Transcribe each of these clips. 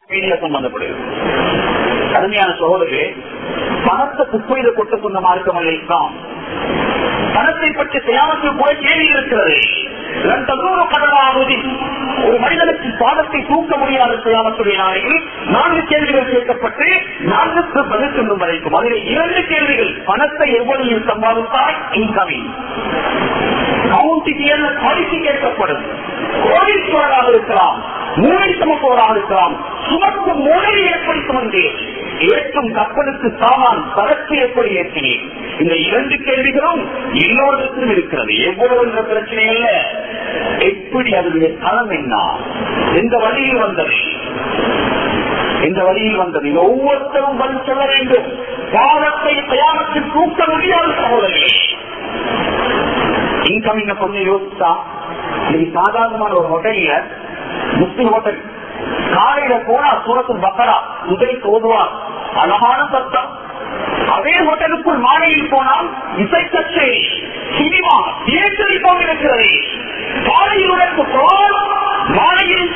media சம்பந்தப்படுது கடுமையான சோதரே பணத்தை குப்பையில கொட்ட சொன்ன மார்க்கம் அல்ல இஸ்லாம் பணத்தை பற்றி செய்யாமல் கூட கேள்வி இருக்கிறது இரண்டு நூறு கடலாவதி ஒரு மனிதனுக்கு பாதத்தை தூக்க முடியாத செய்யாமத்துடைய நாளையில் நான்கு கேள்விகள் கேட்கப்பட்டு நான்குக்கு பதில் சொல்லும் வரைக்கும் அதில் இரண்டு கேள்விகள் பணத்தை எவ்வளவு சம்பாதித்தாய் இன்கமிங் கவுண்டிக்கு என்ன பாலிசி கேட்கப்படும் கோடீஸ்வரராக இருக்கலாம் மூளை சுமப்பவராக இருக்கலாம் சுமக்கும் மூளையை எப்படி சுமந்தேன் ஏற்றும் கப்பலுக்கு சாமான் சரக்கு எப்படி ஏற்றினேன் இந்த இரண்டு கேள்விகளும் எல்லோருக்கும் இருக்கிறது எவ்வளவு என்ற பிரச்சனை இல்ல எப்படி அதனுடைய தரம் என்ன எந்த வழியில் வந்தது எந்த வழியில் வந்தது இது ஒவ்வொருத்தரும் பதில் சொல்ல வேண்டும் பாவத்தை தயாரத்தில் தூக்க முடியாத சகோதரர்களே இன்கமிங்க கொஞ்சம் யோசிச்சா இன்னைக்கு சாதாரணமான ஒரு ஹோட்டல்ல முஸ்லிம் ஹோட்டல் காலையில போனா சூரத்தில் பக்கரா முதல் ஓதுவார் அழகான சத்தம் அதே ஹோட்டலுக்குள் மாலையில் போனால் இசை கச்சேரி சினிமா தியேட்டரில் கொண்டிருக்கிறது காலையில் உனக்கு போல் மாலையில்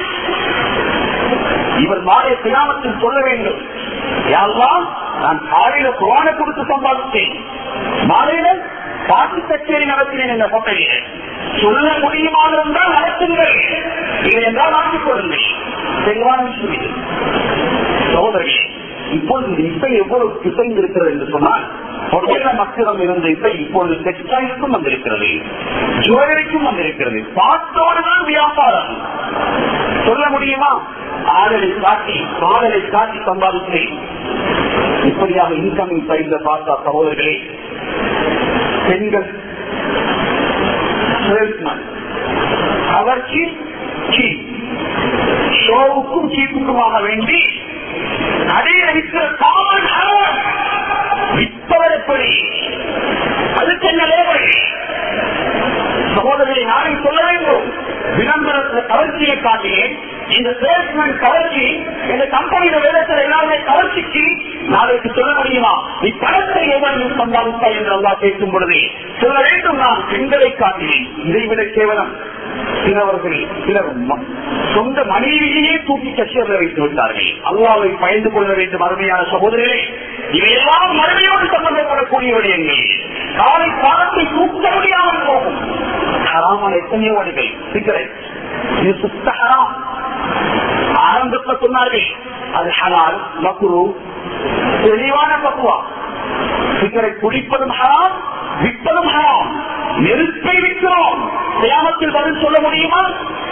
இவர் மாலை கிராமத்தில் சொல்ல வேண்டும் யாரெல்லாம் நான் காலையில குரான கொடுத்து சம்பாதித்தேன் மாலையில பாட்டு கச்சேரி நடத்தினேன் இந்த ஹோட்டலில் சொல்ல முடியுமாக இருந்தால் நடத்துங்கள் இல்லை என்றால் மாற்றிக் கொள்ளுங்கள் தெளிவான விஷயம் இது சகோதரர்களே இப்பொழுது இந்த இசை எவ்வளவு பிசைந்து இருக்கிறது என்று சொன்னால் ஹோட்டல்ல மக்களிடம் இருந்த இசை இப்பொழுது டெக்ஸ்டைல்ஸுக்கும் வந்திருக்கிறது ஜுவல்லரிக்கும் வந்திருக்கிறது பாட்டோடு தான் வியாபாரம் சொல்ல முடியுமா ஆடலை காட்டி ஆடலை காட்டி சம்பாதிக்கிறேன் இப்படியாக இன்கமிங் சைட்ல பார்த்தா சகோதரர்களே பெண்கள் சேல்ஸ்மேன் கவர்ச்சி சீப் ஷோவுக்கும் சீப்புக்குமாக வேண்டி நடையில விற்கிற காமன் விற்பவர் எப்படி அதுக்கு என்ன லேபர் சகோதரரை நாளை சொல்ல வேண்டும் விளம்பரத்துல கவர்ச்சியை காட்டினேன் இந்த சேல்ஸ்மேன் கவர்ச்சி இந்த கம்பெனியில வேலைக்கிற எல்லாருமே கவர்ச்சிக்கு நாளைக்கு சொல்ல முடியுமா நீ பணத்தை எவ்வளவு சம்பாதித்தாய் என்று அல்லா கேட்கும் பொழுது சொல்ல வேண்டும் நான் பெண்களை காட்டினேன் இதைவிட கேவலம் சிலவர்கள் சிலர் ம- சொந்த மனைவியையே தூக்கி கட்சியர்கள் வைத்து விட்டார்கள் அல்லாவை பயந்து கொள்ள வேண்டும் அருமையான சகோதரர்களே இவையெல்லாம் மறுமையோடு சம்பந்தப்படக்கூடிய விடயங்கள் காலை பாதத்தை தூக்க முடியாமல் போகும் ஹராமான எத்தனையோ வழிகள் சிகரெட் இது சுத்த ஹராம் ஆரம்பத்துல சொன்னார்கள் அது ஹலால் மக்குரு தெளிவான பக்குவா சிகரெட் குடிப்பதும் ஹராம் விற்பதும் ஹராம் நெருப்பை விற்கிறோம் கிராமத்தில் பதில் சொல்ல முடியுமா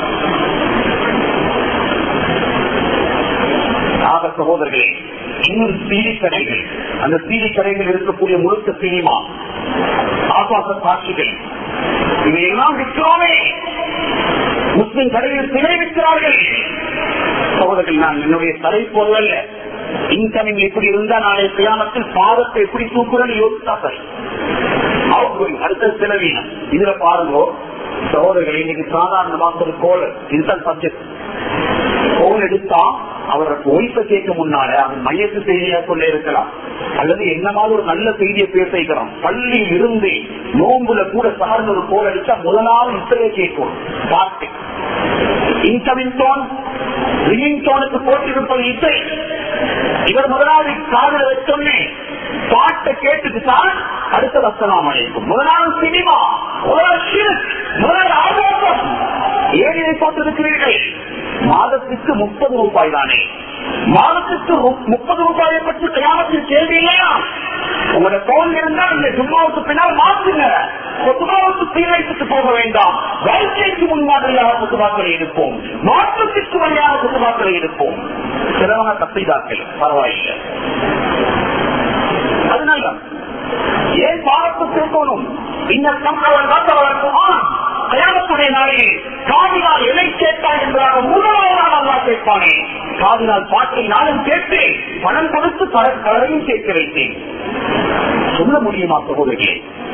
ஆக சகோதரர்களே இன்னும் சீடி கடைகள் அந்த சீடி கடைகள் இருக்கக்கூடிய முழுக்க சினிமா ஆபாச காட்சிகள் இவையெல்லாம் விற்கிறோமே முஸ்லிம் கடையில் சிலை விற்கிறார்கள் சகோதரர்கள் நான் என்னுடைய தலை போதல்ல இன்கமிங் இப்படி இருந்தா நாளைய கிராமத்தில் பாதத்தை எப்படி தூக்குறேன்னு யோசித்தா சரி அவுட் கோயிங் அடுத்த செலவீனம் இதுல பாருங்க சகோதரர்கள் இன்னைக்கு சாதாரணமாக ஒரு கோல் இதுதான் சப்ஜெக்ட் போன் எடுத்தா அவரை ஒய்ஃப கேட்க முன்னால அவன் மையத்து செய்தியா கொண்டே இருக்கலாம் அல்லது என்ன மாதிரி ஒரு நல்ல செய்தியை பேசிக்கலாம் பள்ளியில் இருந்து நோம்புல கூட சார்ந்த ஒரு கோல் அடிச்சா முதலாவது இசையை கேட்கும் பாட்டு இன்கமிங் டோன் ரிங்கிங் டோனுக்கு போட்டிருப்பது இசை இவர் முதலாவது காதல வச்சோன்னே பாட்டை கேட்டுட்டு தான் அடுத்த வசனம் அழைக்கும் முதலாவது சினிமா முதலாவது ஷிர்க், முதலாவது ஆபாசம் ஏன் இதை போட்டிருக்கிறீர்கள் மாதத்துக்கு முப்பது ரூபாய் தானே மாதத்துக்கு மு- முப்பது ரூபாயை பற்றி கிராமத்தில் கேள்வி இல்லையா உங்களோட போன் இருந்தால் இந்த ஜும்மாவுக்கு பின்னால் மாற்றுங்க கொத்துமாவுக்கு தீவைத்துக்கு போக வேண்டாம் வாழ்க்கைக்கு முன்மாதிரியாக குத்துமாக்களை இருப்போம் மாற்றத்திற்கு வழியாக குத்துமாக்களை இருப்போம் சிலவங்க தப்பிதாக்கள் பரவாயில்லை அதனால்தான் ஏன் பாடத்து திருக்கணும் இந்த சம்பவம் காத்தவர்களுக்குமான் கயாமத்துடைய நாளில் காதினால் எதை கேட்பான் என்பதாக முதலாவதாக அல்லா கேட்பானே காதினால் பாட்டை நானும் கேட்டு பணம் கொடுத்து பல கலரையும் கேட்க வைத்தேன் சொல்ல முடியுமா சகோதரிகளே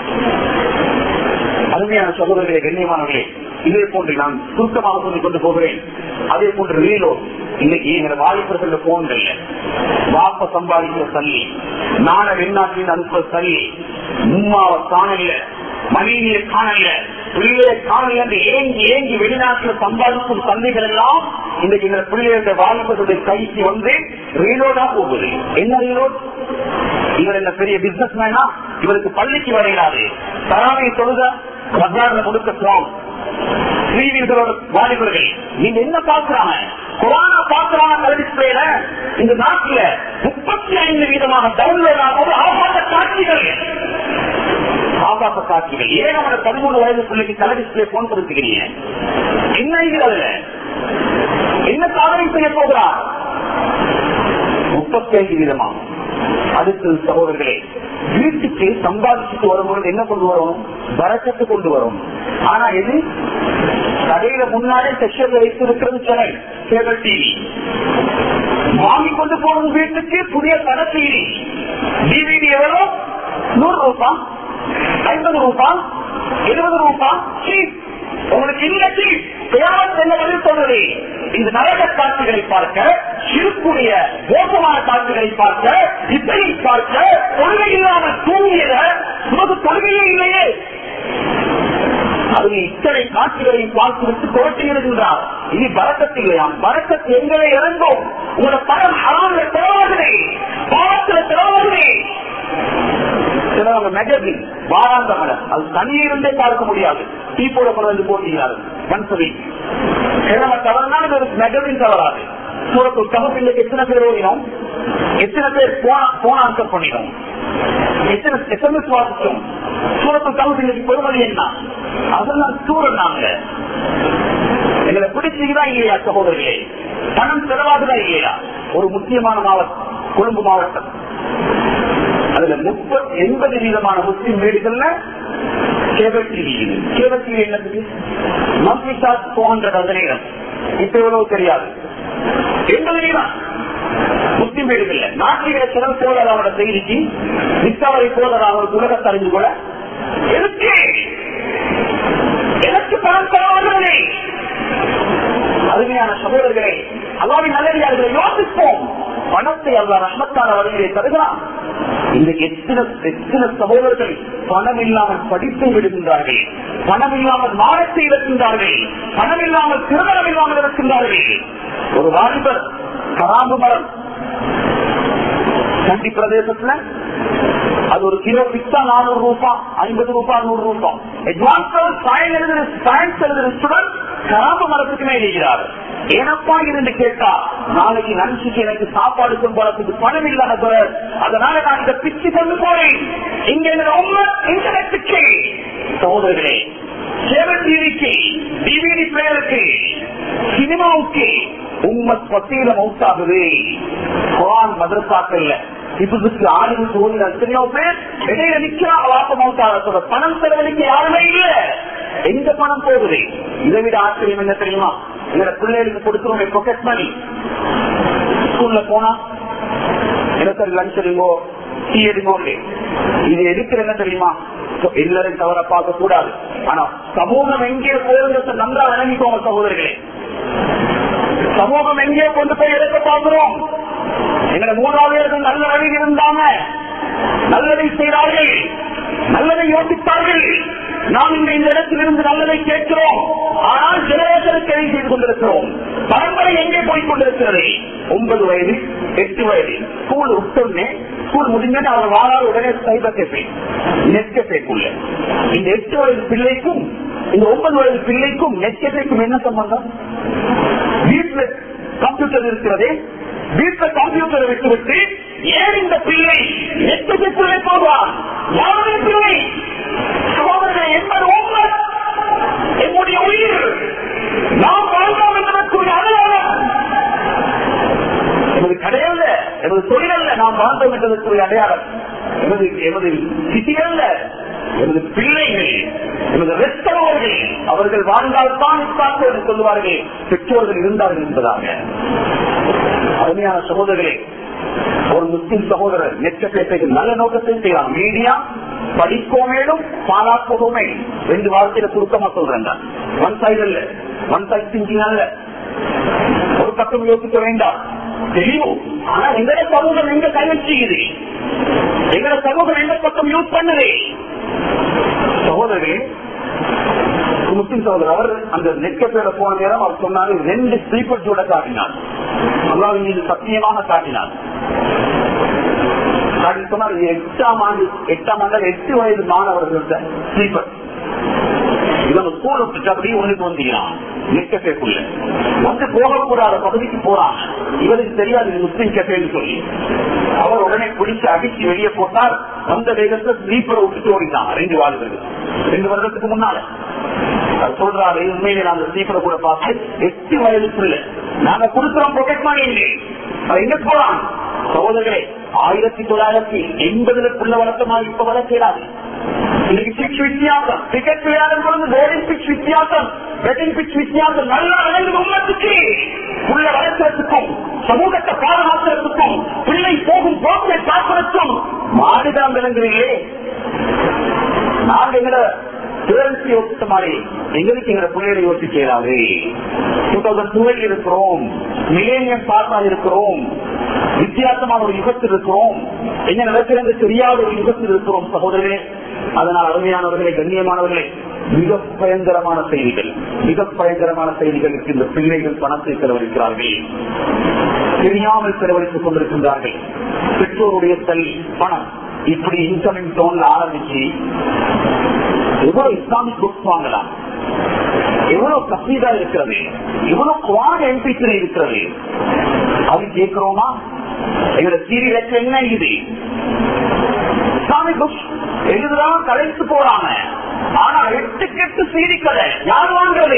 அருமையான சகோதரர்களே கண்ணியமானவர்களே இதே போன்று நான் சுருக்கமாக சொல்லிக் கொண்டு போகிறேன் அதே போன்று ரீலோ இன்னைக்கு எங்க வாலிபர்கள் போன்கள் வாப்ப சம்பாதிக்கிற தள்ளி நான வெளிநாட்டில் அனுப்புற தள்ளி உம்மாவை காணல மனைவியை காணல பிள்ளைய காணி என்று ஏங்கி ஏங்கி வெளிநாட்டில் சம்பாதிக்கும் தந்தைகள் எல்லாம் இன்றைக்கு இந்த பிள்ளைகளுடைய வாலிபர்களுடைய கைக்கு வந்து ரீலோடா போகுது என்ன ரீலோட் இவர் என்ன பெரிய பிசினஸ் மேனா இவருக்கு பள்ளிக்கு வரையிடாது தராமை தொழுத பஜார்ல கொடுக்க போம் ஸ்ரீவீர்களோட வாலிபர்கள் நீங்க என்ன பாக்குறாங்க குரான பாக்குறாங்க கலர் டிஸ்பிளேல இந்த நாட்டுல முப்பத்தி ஐந்து வீதமாக டவுன்லோட் ஆகும்போது ஆபாச காட்சிகள் ஆபாச காட்சிகள் ஏன் அவன பதிமூணு வயது பிள்ளைக்கு கலர் டிஸ்பிளே போன் கொடுத்துக்கிறீங்க என்ன இது அதுல என்ன சாதனை செய்ய போகிறார் முப்பத்தி ஐந்து வீதமா அடுத்து சகோதரர்களே வீட்டுக்கு சம்பாதிச்சுட்டு வரும்போது என்ன கொண்டு வரும் வரக்கத்து கொண்டு வரும் ஆனா எது கடையில முன்னாலே செஷன்ல வைத்திருக்கிறது சேனல் கேபிள் டிவி வாங்கி கொண்டு போறது வீட்டுக்கு புதிய கடை டிவி டிவிடி எவ்வளவு நூறு ரூபாய் ஐம்பது ரூபாய் இருபது ரூபாய் சீப் உங்களுக்கு இல்ல சீப் தேவன் என்ன பதில் சொல்றது இந்த நரக காட்சிகளை பார்க்க சிறுக்குடைய மோசமான காட்சிகளை பார்க்க இப்படி பார்க்க கொள்கை இல்லாமல் தூங்கியத உனக்கு கொள்கையே இல்லையே அது இத்தனை காட்சிகளையும் பார்த்துவிட்டு குரட்டி எழுகின்றார் இனி பறக்கத்து இல்லையாம் பறக்கத்து எங்களை இறந்தோம் உங்களோட பணம் அறாத திறவாதே பாவத்துல திறவாதே சிலவங்க மெகசின் வாராந்த மலர் அது தனியிருந்தே பார்க்க முடியாது டீ போட கொண்டு வந்து போட்டியாரு மன்சவி கிழமை தவறுனாலும் இது ஒரு மெகசின் தவறாது சூரத்து கமப்பிள்ளைக்கு எத்தனை பேர் ஓடினோம் எத்தனை பேர் போன ஆன்சர் பண்ணினோம் எத்தனை எஸ்எம்எஸ் வாசிச்சோம் சூரத்து கமப்பிள்ளைக்கு பெருமதி என்ன அதெல்லாம் சூரன் நாங்க எங்களை பிடிச்சீங்களா இல்லையா சகோதரர்களே பணம் செலவாகுதா இல்லையா ஒரு முக்கியமான மாவட்டம் கொழும்பு மாவட்டம் அதுல முப்பத்தி எண்பது வீதமான முஸ்லிம் வீடுகள்ல கேபிள் டிவி இது கேபிள் டிவி என்னது மந்த்லி சார்ஜ் போர் ஹண்ட்ரட் அந்த நேரம் இப்ப எவ்வளவு தெரியாது எண்பது வீதம் முஸ்லிம் வீடுகள்ல நாட்டில சிறந்த சோழராவோட செய்திக்கு டிஸ்கவரி சோழராக உலகத்தை அறிந்து கூட எதுக்கு எனக்கு பணம் செலவாகிறதே அருமையான சகோதரர்களே அல்லாவின் நல்லடியார்களை யோசிப்போம் பணத்தை அல்ல ரஷ்மத்தான வழியிலே தருகிறான் இன்றைக்கு எத்தனை எத்தனை சகோதரர்கள் பணம் இல்லாமல் படிப்பை விடுகின்றார்கள் பணம் இல்லாமல் மானத்தை இழக்கின்றார்கள் பணம் இல்லாமல் திருமணம் இல்லாமல் இருக்கின்றார்கள் ஒரு வாலிபர் கராம்பு மரம் கண்டி பிரதேசத்துல அது ஒரு கிலோ பிக்ஸா நானூறு ரூபாய் ஐம்பது ரூபாய் நூறு ரூபாய் அட்வான்ஸ் சயின்ஸ் எழுதுற சயின்ஸ் எழுதுற ஸ்டூடெண்ட் கராம்பு மரத்துக்குமே எழுதுகிறார் எனப்பா இருந்து கேட்டா நாளைக்கு நன்றிக்கு எனக்கு சாப்பாடு கொண்டு வரத்துக்கு பணம் இல்லாத அதனால நான் இந்த பிச்சு கொண்டு போறேன் இங்க உண்மை இன்டர்நெட்டுக்கு சகோதரர்களே கேபிள் டிவிக்கு டிவிடி பிளேயருக்கு சினிமாவுக்கு உண்மை பத்தியில மவுத்தாகுது குரான் மதரசாக்கள்ல இதுக்கு ஆளுநர் தோணி எத்தனையோ பேர் இடையில நிக்கிறாங்க வாப்ப மவுத்தாக பணம் செலவழிக்க யாருமே இல்ல எங்க பணம் போகுது இதை விட ஆச்சரியம் என்ன தெரியுமா எங்க பிள்ளைகளுக்கு கொடுக்கிறோம் பொக்கெட் மணி ஸ்கூல்ல போனா எனக்கு லஞ்ச் எடுங்கோ டீ எடுங்கோ இது எதுக்கு என்ன தெரியுமா எல்லாரும் தவற பார்க்க கூடாது ஆனா சமூகம் எங்கே போகுது நன்றா விளங்கிக்கோங்க சகோதரர்களே சமூகம் எங்கே கொண்டு போய் எடுக்க பார்க்கிறோம் எங்களை மூணாவது நல்ல வழியில் இருந்தாங்க நல்லதை செய்தார்கள் நல்லதை யோசித்தார்கள் நாம் இந்த இந்த இடத்திலிருந்து நல்லதை கேட்கிறோம் ஆனால் ஜெனரேஷனுக்கு எதை செய்து கொண்டிருக்கிறோம் பரம்பரை எங்கே போய் கொண்டிருக்கிறது ஒன்பது வயது எட்டு வயது ஸ்கூல் விட்டோன்னே ஸ்கூல் முடிஞ்சு அவர் வாராத உடனே சைபர் கேஃபே நெட் கேஃபேக்குள்ள இந்த எட்டு வயது பிள்ளைக்கும் இந்த ஒன்பது வயது பிள்ளைக்கும் நெட் கேஃபேக்கும் என்ன சம்பந்தம் வீட்டுல கம்ப்யூட்டர் இருக்கிறதே வீட்டுல கம்ப்யூட்டரை விட்டுவிட்டு ஏன் இந்த பிள்ளை நெட் கேஃபேக்குள்ளே போவான் யாருடைய பிள்ளை சகோதரர்கள் என்பது உண்மை என்னுடைய உயிர் நாம் வாழ்ந்தோம் என்பதற்குரிய அடையாளம் எமது கடையல்ல எமது தொழிலல்ல நாம் வாழ்ந்தோம் என்பதற்குரிய அடையாளம் எமது எமது சிட்டியல்ல எமது பிள்ளைகள் எமது ரத்தவர்கள் அவர்கள் வாழ்ந்தால் தான் இஸ்லாத்து என்று சொல்லுவார்கள் பெற்றோர்கள் இருந்தார்கள் என்பதாக அருமையான சகோதரர்களே ஒரு முஸ்லிம் சகோதரர் நெச்ச பேசைக்கு நல்ல நோக்கத்தை செய்யலாம் மீடியா படிப்போம் மேலும் பாராட்டுவோமே ரெண்டு வார்த்தையில சுருக்கமா சொல்றேன் ஒன் சைடு அல்ல ஒன் சைட் திங்கிங் அல்ல ஒரு பக்கம் யோசிக்க வேண்டாம் தெரியும் ஆனா எங்கட சமூகம் எங்க கைவச்சுக்குது எங்கட சமூகம் எந்த பக்கம் யூஸ் பண்ணுது சகோதரர்களே ஒரு முஸ்லிம் சகோதரர் அவர் அந்த நெட்கப்பேல போன நேரம் அவர் சொன்னாரு ரெண்டு ஸ்லீப்பர் ஜோட காட்டினார் அல்லாவின் மீது சத்தியமாக காட்டினார் காட்டி சொன்னார் இது எட்டாம் ஆண்டு எட்டாம் ஆண்டு எட்டு வயது மாணவர்கள்ட்ட ஸ்லீப்பர் இவங்க ஸ்கூல் விட்டு அப்படியே ஒண்ணுக்கு வந்தீங்கன்னா நெட் கஃபேக்குள்ள வந்து போகக்கூடாத பகுதிக்கு போறாங்க இவருக்கு தெரியாது இது முஸ்லீம் கஃபேன்னு சொல்லி அவர் உடனே பிடிச்சு அடிச்சு வெளியே போட்டார் வந்த வேகத்துல ஸ்லீப்பரை விட்டுட்டு ஓடிட்டாங்க ரெண்டு வாழ்கள் ரெண்டு வருடத்துக்கு முன்னால அவர் சொல்றாரு உண்மையிலே நாங்க ஸ்லீப்பரை கூட பார்த்து எட்டு வயதுக்குள்ள நாங்க கொடுக்கிறோம் பொக்கெட் மணி இல்லை அது எங்க போறான் சகோதரர்களே ஆயிரத்தி தொள்ளாயிரத்தி எண்பதுக்குள்ள வளர்த்தமா இப்ப வளர்க்கிறாரு இன்னைக்கு பிச் வித்தியாசம் கிரிக்கெட் விளையாடும் பொழுது போலிங் பிச் வித்தியாசம் பேட்டிங் பிச் வித்தியாசம் நல்லா விளைந்து உண்மத்துக்கு உள்ள வளர்க்கிறதுக்கும் சமூகத்தை பாதுகாக்கிறதுக்கும் பிள்ளை போகும் போக்கை காப்பதற்கும் மாடுதான் விளங்குறீங்களே நாங்க எங்கட பேரண்ட்ஸ் யோசித்த மாதிரி எங்களுக்கு எங்க பிள்ளைகளை யோசிக்கிறாரு டூ தௌசண்ட் டுவெல் இருக்கிறோம் மிலேனியம் பாஸா இருக்கிறோம் வித்தியாசமான ஒரு யுகத்தில் இருக்கிறோம் என்ன நடக்கிறது தெரியாத ஒரு யுகத்தில் இருக்கிறோம் சகோதரர்களே அதனால் அருமையானவர்களே கண்ணியமானவர்களே மிக பயங்கரமான செய்திகள் மிக பயங்கரமான செய்திகளுக்கு இந்த பிள்ளைகள் பணத்தை செலவழிக்கிறார்கள் தெரியாமல் செலவழித்துக் கொண்டிருக்கின்றார்கள் பெற்றோருடைய செல் பணம் இப்படி இன்கமிங் டோன்ல ஆரம்பிச்சு எவ்வளவு இஸ்லாமிக் புக்ஸ் வாங்கலாம் எவ்வளவு கசீதா இருக்கிறது எவ்வளவு குவான் எம்பிசன் இருக்கிறது அது கேட்கிறோமா எங்களோட சீரியல் என்ன இது இஸ்லாமிக் புக்ஸ் எழுதுதான் கலைத்து போறாங்க ஆனா எட்டு கெட்டு சீடி கடை யார் வாங்குறது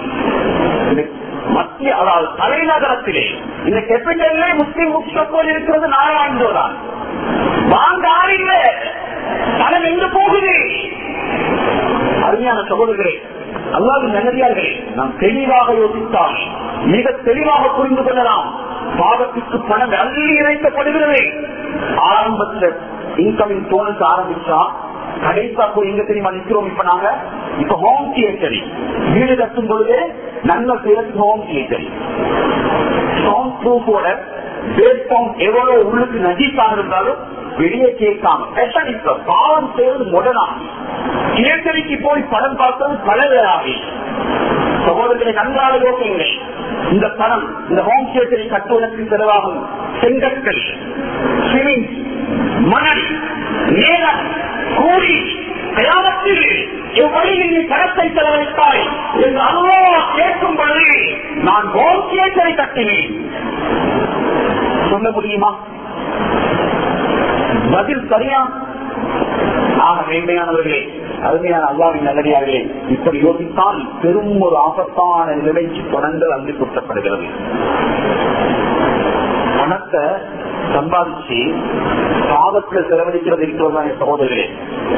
மத்திய அதாவது தலைநகரத்திலே இந்த கேபிட்டல்லே முஸ்லிம் புக் ஷாப் இருக்கிறது நாராயணோ தான் வாங்க ஆள் இல்ல பணம் எங்க போகுது அருமையான சகோதரர்களே அல்லாவின் நல்லடியார்களே நாம் தெளிவாக யோசித்தால் மிக தெளிவாக புரிந்து கொள்ளலாம் பாவத்திற்கு பணம் அள்ளி இறைக்கப்படுகிறது ஆரம்பத்தில் இன்கமிங் தோணுக்கு ஆரம்பிச்சா கடைசா போய் எங்க தெரியுமா நிக்கிறோம் இப்ப நாங்க இப்ப ஹோம் தியேட்டரி வீடு கட்டும் பொழுது நல்ல பேர் ஹோம் தியேட்டரி சவுண்ட் ப்ரூஃபோட பேஸ் சவுண்ட் எவ்வளவு உள்ளுக்கு நஜீஸாக இருந்தாலும் வெளியே கேட்காம ஸ்பெஷல் இப்ப பாவம் செய்வது முதலாகி தியேட்டரிக்கு போய் படம் பார்த்தது பலவேறாகி சகோதரர்களை நன்றாக யோசியுங்கள் இந்த பணம் இந்த ஹோம் தியேட்டரை கட்டுவதற்கு செலவாகும் செங்கற்கள் ஸ்விமிங் மணல் நேரம் கூலி கயாமத்தில் எவ்வழியில் நீ பணத்தை செலவழித்தாய் என்று அனுபவ கேட்கும் பொழுது நான் ஹோம் தியேட்டரை கட்டினேன் சொல்ல முடியுமா பதில் சரியா ஆக மேன்மையானவர்களே அருமையான அல்லாவின் நல்லடியார்களே இப்படி யோசித்தால் பெரும் ஒரு ஆபத்தான நிலைக்கு தொடர்ந்து அள்ளி குற்றப்படுகிறது பணத்தை சம்பாதிச்சு பாவத்துல செலவழிக்கிறது இருக்கிறதா என் சகோதரர்களே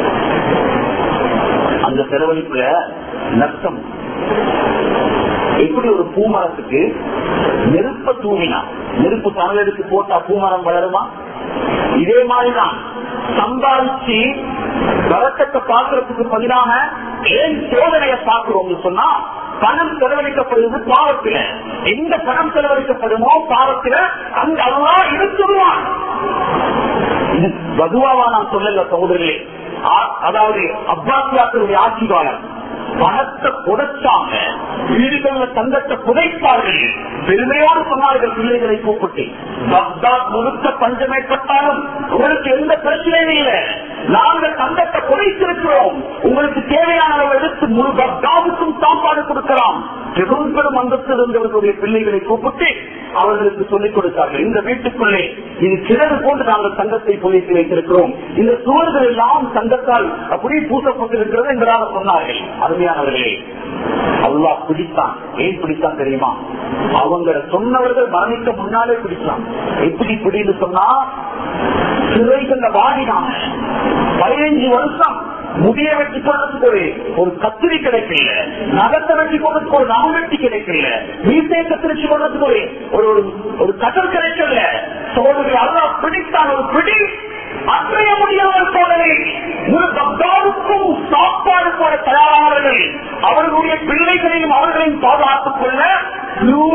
அந்த செலவழிப்புல நஷ்டம் எப்படி ஒரு பூமரத்துக்கு நெருப்ப தூவினா நெருப்பு தணல் எடுத்து போட்டா பூமரம் வளருமா இதே மாதிரிதான் சம்பாதிச்சு வரக்கத்தை பார்க்கறதுக்கு பதிலாக ஏன் சோதனையை பார்க்கிறோம்னு சொன்னா பணம் செலவழிக்கப்படுவது பாவத்தில எந்த பணம் செலவழிக்கப்படுமோ பாவத்தில அங்க அல்லா இருக்குவான் இது பதுவாவா நான் சொல்லல சகோதரர்களே ஆ- அதாவது அப்பாசியாக்களுடைய ஆட்சி காலம் பணத்தை புதைச்சாங்க வீடுகள்ல தங்கத்தை புதைப்பார்கள் பெருமையோடு சொன்னார்கள் பிள்ளைகளை கூப்பிட்டு பக்தாத் முழுக்க பஞ்சம் ஏற்பட்டாலும் உங்களுக்கு எந்த பிரச்சனையும் இல்லை நாங்கள் தங்கத்தை புதைத்திருக்கிறோம் உங்களுக்கு தேவையான அளவு எடுத்து முழு பக்தாவுக்கும் சாப்பாடு கொடுக்கலாம் பெரும் பெரும் அந்தஸ்து இருந்தவர்களுடைய பிள்ளைகளை கூப்பிட்டு அவர்களுக்கு சொல்லிக் கொடுத்தார்கள் இந்த வீட்டுக்குள்ளே இது கிணறு போன்று நாங்கள் தங்கத்தை புதைத்து வைத்திருக்கிறோம் இந்த சுவர்கள் எல்லாம் தங்கத்தால் அப்படியே பூசப்பட்டிருக்கிறது என்பதாக சொன்னார்கள் அருமையானவர்களே அல்லாஹ் பிடித்தான் ஏன் பிடித்தான் தெரியுமா அவங்க சொன்னவர்கள் மரணிக்க முன்னாலே பிடிச்சான் எப்படி பிடின்னு சொன்னா சிறைகள்ல வாடினாங்க பதினைஞ்சு வருஷம் முடிய வெட்டி கொள்றதுக்கு ஒரு ஒரு கத்திரி கிடைக்கல நகத்தை வெட்டி கொள்றதுக்கு ஒரு நகம் வெட்டி கிடைக்கல வீட்டை கத்திரிச்சு கொள்றதுக்கு ஒரு ஒரு ஒரு- ஒரு கட்டல் கிடைக்கல சோழர்கள் அல்லாஹ் பிடித்தான் ஒரு பிடி அன்றைய முடியாமல் போனதை முழு பக்தாவுக்கும் சாப்பாடு போட தயாரானவர்கள் அவர்களுடைய பிள்ளைகளையும் அவர்களையும் பாதுகாத்துக் கொள்ள யூனையில்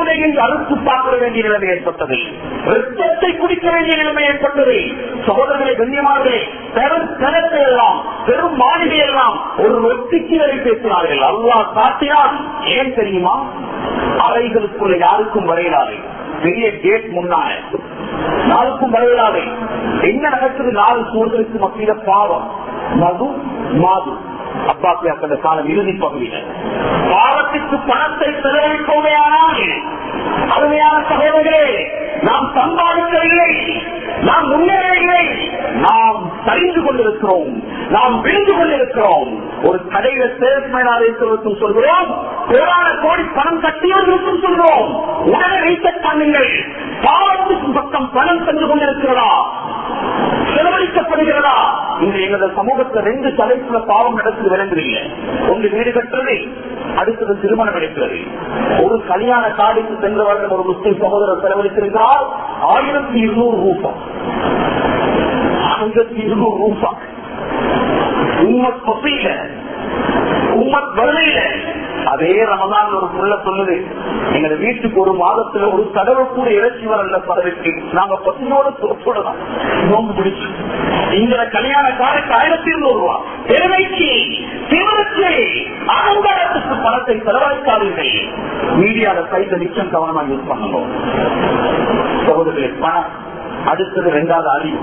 அறுத்து பார்க்க வேண்டிய நிலைமை ஏற்பட்டது ரத்தத்தை குடிக்க வேண்டிய நிலைமை ஏற்பட்டது சகோதரர்களை கண்ணியமானே பெரும் கணத்தை எல்லாம் பெரும் மாளிகை எல்லாம் ஒரு வெற்றிக்கு வரை பேசினார்கள் அல்லாஹ் காட்டினான் ஏன் தெரியுமா அறைகளுக்குள்ள யாருக்கும் வரையிடாது பெரிய கேட் முன்னால யாருக்கும் வரையிடாது என்ன நடக்குது நாலு சூழலுக்கு மத்தியில பாவம் மது மாது அப்பாசியாக்கிற காலம் இறுதி பகுதியில பாவத்திற்கு பணத்தை செலவழிப்போமே ஆனால் அருமையான சகோதரர்களே நாம் சம்பாதிக்கவில்லை நாம் முன்னேறவில்லை நாம் சரிந்து கொண்டிருக்கிறோம் நாம் விழுந்து கொண்டிருக்கிறோம் ஒரு கடையில சேல்ஸ்மேனாக இருக்கிறதுக்கும் சொல்கிறோம் கோடான கோடி பணம் கட்டியவர்களுக்கும் சொல்கிறோம் உடனே ரீசெட் பண்ணுங்கள் பாவத்துக்கு பக்கம் பணம் சென்று கொண்டிருக்கிறதா செலவழிக்கப்படுகிறதா இன்று எங்களது சமூகத்தில் ரெண்டு தலைப்புல பாவம் நடக்குது விளங்குறீங்க ஒன்று வீடு கட்டுறது அடுத்தது திருமணம் எடுக்கிறது ஒரு கல்யாண காடிக்கு சென்ற வருடம் ஒரு முஸ்லிம் சகோதரர் செலவழித்திருக்கிறார் ஆயிரத்தி இருநூறு ரூபாய் ஆயிரத்தி இருநூறு ரூபாய் உம்மத் பசியில உம்மத் வறுமையில அதே ரமதான் ஒரு புள்ள சொல்லுது எங்க வீட்டுக்கு ஒரு மாதத்துல ஒரு தடவை கூட இறைச்சி வரல பதவிக்கு நாங்க பசியோட சொல்லலாம் நோம்பு பிடிச்சு இந்த கல்யாண காலத்து ஆயிரத்தி இருநூறு ரூபா பெருமைக்கு திவருக்கு அகங்காரத்துக்கு பணத்தை செலவழிக்காதீர்கள் மீடியால சைட்ல நிச்சயம் கவனமா யூஸ் பண்ணணும் சகோதரர்களே பணம் அடுத்தது ரெண்டாவது அறிவு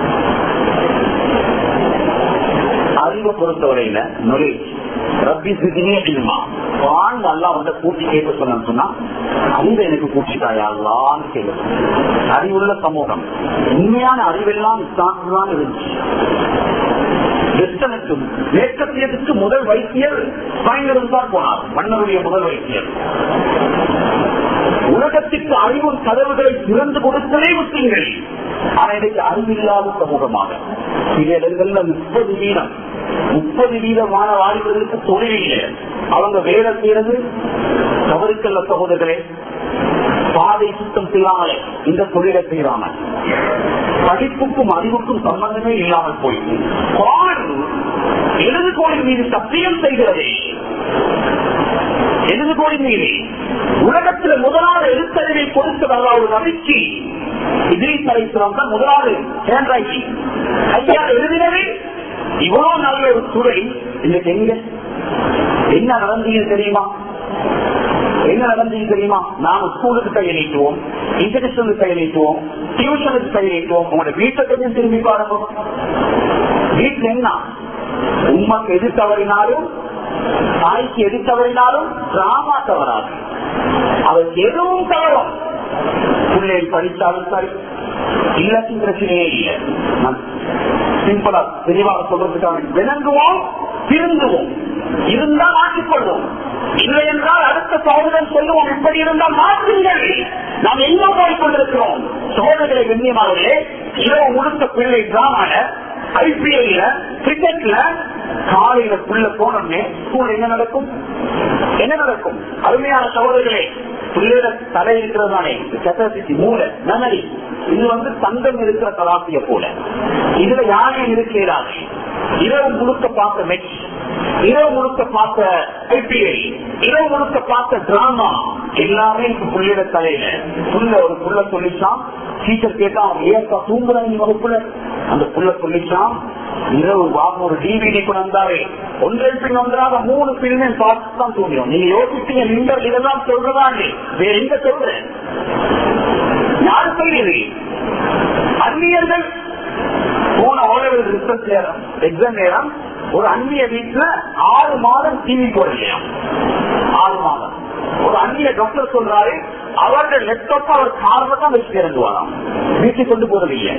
அறிவை பொறுத்தவரையில நொலேஜ் ரப்பி சிதினே அப்படிமா வாழ்ந்து அல்லா வந்து கூட்டி கேட்க சொன்னு சொன்னா அறிவை எனக்கு கூட்டிட்டாயா அல்லான்னு கேட்க அறிவுள்ள சமூகம் உண்மையான அறிவெல்லாம் தான் இருந்துச்சு வெஸ்டனுக்கும் மேற்கத்தியத்துக்கு முதல் வைத்தியர் சாய்ந்திருந்து தான் போனார் மன்னருடைய முதல் வைத்தியர் உலகத்திற்கு அறிவு கதவுகளை திறந்து கொடுத்தலே முஸ்லிம்கள் ஆனா இன்னைக்கு அறிவில்லாத சமூகமாக சில இடங்கள்ல முப்பது வீதம் முப்பது வீதமான வாலிபர்களுக்கு தொழில் இல்லை அவங்க வேலை செய்யறது தவறுக்கல்ல சகோதரர்களே பாதை சுத்தம் செய்யாமலே இந்த தொழிலை செய்யறாங்க படிப்புக்கும் அறிவுக்கும் சம்பந்தமே இல்லாமல் போயிட்டு எழுது கோடி மீது சத்தியம் செய்கிறதே எழுது கோடி மீது உலகத்தில் முதலாவது எழுத்தறிவை கொடுத்ததாக ஒரு நம்பிக்கை இதிரி தலைத்துவம் தான் முதலாவது ஹேண்ட் ரைட்டிங் கையால் எழுதினது இவ்வளவு நல்ல ஒரு துறை இன்னைக்கு எங்க என்ன நடந்தீங்க தெரியுமா என்ன நடந்தீங்க தெரியுமா நாம ஸ்கூலுக்கு கையை நீட்டுவோம் இன்டர்நேஷனலுக்கு கையை நீட்டுவோம் டியூஷனுக்கு கையை நீட்டுவோம் உங்களோட வீட்டை கொஞ்சம் திரும்பி பாருங்க வீட்டுல என்ன உண்மைக்கு எது தவறினாலும் தாய்க்கு எது தவறினாலும் டிராமா தவறாது அவருக்கு எதுவும் தவறும் பிள்ளை படித்தாலும் சரி இல்லத்தின் பிரச்சனையே இல்லை சிம்பிளா தெளிவாக சொல்றதுக்காக விளங்குவோம் திருந்துவோம் இருந்தால் மாற்றிக்கொள்வோம் இல்லை என்றால் அடுத்த சோதரன் சொல்லுவோம் இப்படி இருந்தால் மாற்றுங்கள் நாம் எங்க போய் கொண்டிருக்கிறோம் சோதனை கண்ணியமாகவே இரவு முழுக்க பிள்ளை டிராமால ஐபிஎல்ல கிரிக்கெட்ல காலையில புள்ள போனோம்னே ஸ்கூல் என்ன நடக்கும் என்ன நடக்கும் அருமையான சகோதரர்களே பிள்ளையோட தலை இருக்கிறது தானே கெப்பாசிட்டி மூளை மெமரி இது வந்து தங்கம் இருக்கிற கலாசிய போல இதுல யாரையும் இருக்கிறாங்க இரவு முழுக்க பார்த்த மெச் இரவு முழுக்க பார்த்த ஐபிஎல் இரவு முழுக்க பார்த்த டிராமா எல்லாமே இப்ப புள்ளியோட தலையில புள்ள ஒரு புள்ள சொல்லிச்சான் டீச்சர் கேட்டா அவன் ஏப்பா தூங்குறாங்க வகுப்புல அந்த புள்ள சொல்லிச்சான் இரவு வாங்க ஒரு டிவிடி கொண்டு வந்தாவே ஒன்றரை பின் வந்தாத மூணு பின்னே பார்த்து தான் தூங்கிடும் நீங்க யோசிப்பீங்க நீங்கள் இதெல்லாம் சொல்றதாங்க வேற எங்க சொல்றேன் யாரு சொல்லியது அந்நியர்கள் போன ஓலவர் ரிசர்ச் நேரம் எக்ஸாம் நேரம் ஒரு அந்நிய வீட்டுல ஆறு மாதம் டிவி போடலையா ஆறு மாதம் ஒரு அந்நிய டாக்டர் சொல்றாரு அவருடைய லேப்டாப் அவர் கார்ல தான் வச்சு இறங்குவாராம் வீட்டுக்கு கொண்டு போறது இல்லை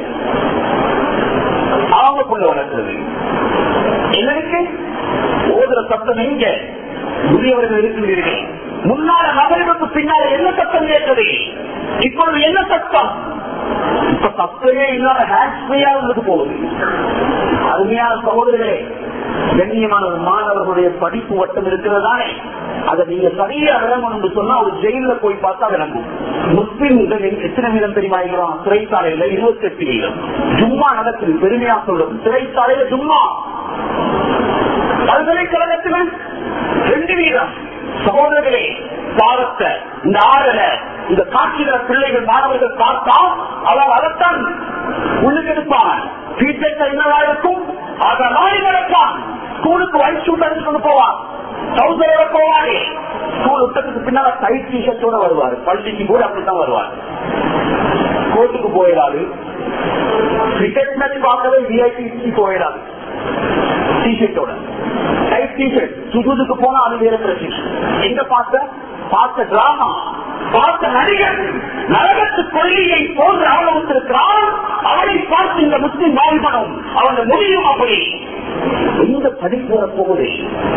அவங்க கொண்டு வளர்க்கிறது என்னருக்கு ஓதுற சத்தம் எங்க முதியவர்கள் இருக்கிறீர்கள் முன்னால நகர்களுக்கு பின்னால என்ன சத்தம் கேட்டது இப்பொழுது என்ன சத்தம் இப்ப சத்தமே இல்லாத ஹேண்ட் ஃப்ரீயா இருந்துட்டு போகுது அருமையான சகோதரர்களே கண்ணியமான ஒரு மாணவர்களுடைய படிப்பு வட்டம் இருக்கிறதானே அதை நீங்க சரியா விளங்கணும் சொன்னா ஒரு ஜெயில போய் பார்த்தா விளங்கும் முஸ்லிம் எத்தனை வீதம் தெரியுமா இருக்கிறோம் சிறைச்சாலையில இருபத்தி எட்டு வீதம் ஜும்மா நடக்குது பெருமையா சொல்லும் சிறைச்சாலையில ஜும்மா பல்கலைக்கழகத்தில் ரெண்டு வீதம் சகோதரர்களே பாவத்தை இந்த ஆடல இந்த காட்சிகளை பிள்ளைகள் மாணவர்கள் பார்த்தா அவன் அதைத்தான் உள்ளுக்கு எடுப்பான் ஃபீட்பேக் என்னவா இருக்கும் அதை நாடி நடப்பான் ஸ்கூலுக்கு ஒயிட் ஷூட் அடிச்சு கொண்டு போவான் சௌசரோட போவாரு ஸ்கூல் விட்டதுக்கு பின்னால டைட் டிஷர்ட்டோட வருவாரு பள்ளிக்கு கூட அப்படித்தான் வருவார் கோர்ட்டுக்கு போயிடாது கிரிக்கெட் மேட்ச் பார்க்கவே விஐபி போயிடாது டிஷர்ட்டோட டைட் டிஷர்ட் சுஜூதுக்கு போனா அது வேற பிரச்சனை எங்க பார்த்த பார்த்த டிராமா பார்த்த நடிகர் நரகத்து கொள்கையை போன்று அவலவத்திருக்கிறான் அவனை பார்த்து இந்த முஸ்லிம் வாழ்வனும் அவன் முடியும் அப்படி எந்த படிப்பு வரப்போகுது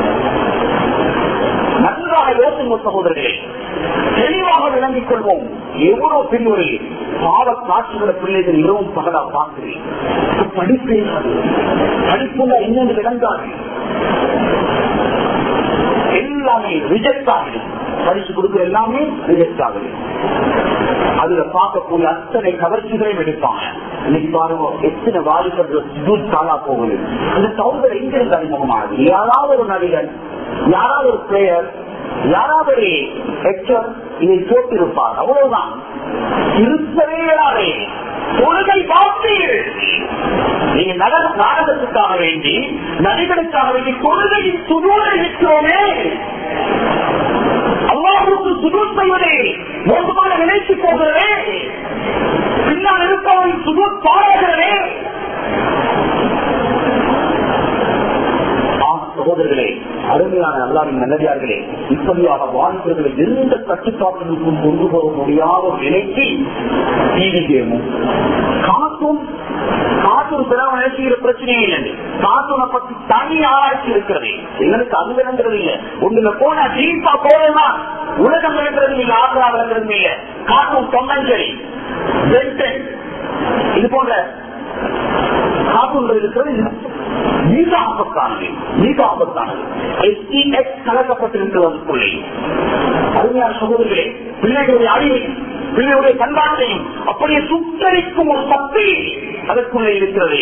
நன்றாக யோசனை சகோதரர்களே தெளிவாக விளங்கிக் கொள்வோம் எவ்வளவு பின்வரை பாவ காட்சிகளை பிள்ளைகள் இரவும் பகலா பார்க்கிறேன் படிப்பே படிப்புள்ள என்னென்று விளங்காது எல்லாமே ரிஜெக்ட் ஆகுது படிச்சு கொடுக்கிற எல்லாமே ரிஜெக்ட் ஆகுது அதுல பார்க்கக்கூடிய அத்தனை கவர்ச்சிகளையும் எடுப்பாங்க இன்னைக்கு பாருங்க எத்தனை வாலிபர்கள் சுஜூத் காலா போகுது இந்த சௌதர் எங்க இருந்து அறிமுகமாகுது யாராவது ஒரு நடிகர் யாராவது ஒரு பிளேயர் யாராவது ஒரு எக்டர் இதை போட்டிருப்பார் அவ்வளவுதான் இருத்தவே இயலாதே தொழுகை பார்த்தீர்கள் நீங்க நட- நாடகத்துக்காக வேண்டி நடிகனுக்காக வேண்டி தொழுகையின் சுதூரை இருக்கிறோமே அல்லாஹுக்கு சுதூர் செய்வதே மோசமான நினைச்சு போகிறதே பின்னால் இருப்பவன் சுதூர் பாராகிறதே ஆம், சகோதரர்களே அருமையான அல்லாவின் நல்லடியார்களே இப்படியாக வாழ்க்கைகளை எந்த கட்டுப்பாட்டுக்கும் கொண்டு போக முடியாத ஒரு நிலைக்கு டிவி கேமும் காத்தும் காத்தூர் பிறகு நினைச்சுகிற பிரச்சனையே இல்லை காத்தூனை பத்தி தனி ஆராய்ச்சி இருக்கிறது எங்களுக்கு அது விளங்குறது இல்லை ஒண்ணுல போனா டீப்பா போனா உலகம் விளங்குறது இல்லை ஆக்ரா விளங்குறது இல்லை காத்தூர் தொன்னஞ்சரி பென்டன் இது போன்ற காப்பீடு இருக்கிறது இது மிக ஆபத்தானது மிக ஆபத்தானது எஸ்டிஎக்ஸ் கலக்கப்பட்டிருக்கிறதுக்குள்ளே அருமையான சகோதரர்களே பிள்ளைகளுடைய அறிவை பிள்ளைகளுடைய பண்பாட்டையும் அப்படியே சுத்தரிக்கும் ஒரு சக்தி அதற்குள்ளே இருக்கிறது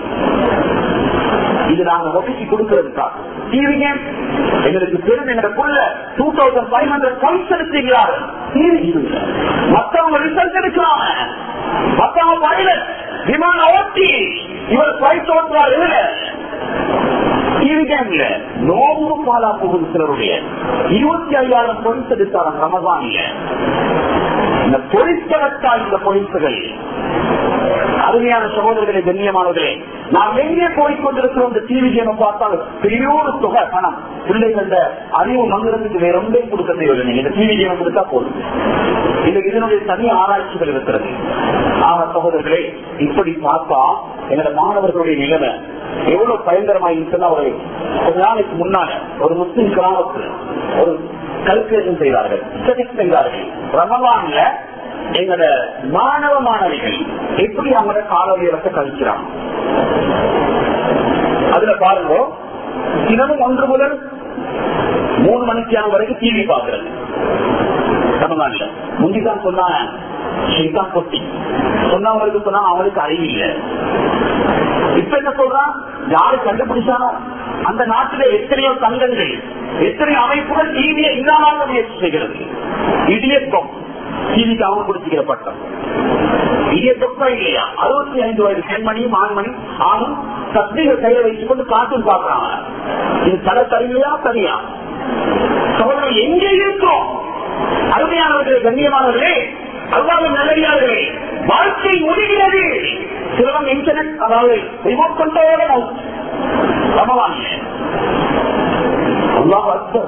இது நாங்க வகுச்சி கொடுக்கிறதுக்காக டிவி கேம் எங்களுக்கு தெரிஞ்ச எங்களுக்குள்ள two thousand five hundred points எடுத்துக்கிறார்கள் மற்றவங்க ரிசல்ட் எடுக்கிறாங்க மற்றவங்க பைலட் விமான ஓட்டி இவர் பிளைட் ஓட்டுறாரு இல்ல டிவி கேம்ல நோம்பு பாலா போகுது சிலருடைய இருபத்தி ஐயாயிரம் பொலிஸ் எடுத்தாராம் ரமதான்ல இந்த பொலிஸ்களத்தா இந்த பொலிசுகள் அருமையான சகோதரர்களே கண்ணியமானவர்களே நாம் எங்கே போய்கொண்டிருக்கிறோம் இந்த டிவி கேமை பார்த்தால் பெரிய ஒரு தொகை பணம் பிள்ளைகள அறிவு மங்குறதுக்கு வேற ஒன்றே கொடுக்க தேவையில்லை இந்த டிவி கேமை கொடுத்தா போதும் இந்த இதனுடைய தனி ஆராய்ச்சிகள் இருக்கிறது ஆக சகோதரர்களே இப்படி பார்த்தா எங்களோட மாணவர்களுடைய நிலைமை எவ்வளவு பயங்கரமாயிருச்சுன்னா ஒரு கொஞ்ச நாளைக்கு முன்னால ஒரு முஸ்லிம் கிராமத்தில் ஒரு கல்குலேஷன் செய்தார்கள் ஸ்டடிஸ் செய்தார்கள் ரமலான்ல எங்களோட மாணவ மாணவிகள் எப்படி அவங்களோட கால உயரத்தை கழிக்கிறாங்க அதுல பாருங்க தினமும் ஒன்று முதல் மூணு மணிக்கு வரைக்கும் டிவி பாக்குறது ரமலான்ல முந்திதான் சொன்னாங்க ஷைத்தான் கொட்டி சொன்னவங்களுக்கு சொன்னா அவங்களுக்கு அறிவு இல்லை இப்ப என்ன சொல்றான் யாரு கண்டுபிடிச்சானோ அந்த நாட்டில எத்தனையோ சங்கங்கள் எத்தனையோ அமைப்புகள் டிவியை இல்லாமல் முயற்சி செய்கிறது இடியத்தம் டிவிக்கு அவங்க கொடுத்துக்கிற பட்டம் இடியத்தப்பா இல்லையா அறுபத்தி ஐந்து வயது பெண்மணியும் ஆண்மணி ஆணும் சக்திகள் கையில வைத்துக் கொண்டு கார்ட்டூன் பாக்குறாங்க இது தலை சரியில்லையா சரியா சோழர்கள் எங்கே இருக்கிறோம் அருமையானவர்களே கண்ணியமானவர்களே அல்லாவின் நல்லடியார்களே வாழ்க்கை முடிகிறது சிலவங்க இன்டர்நெட் அதாவது ரிமோட் கண்ட்ரோலோட ரமவான் அல்லாஹ் அக்பர்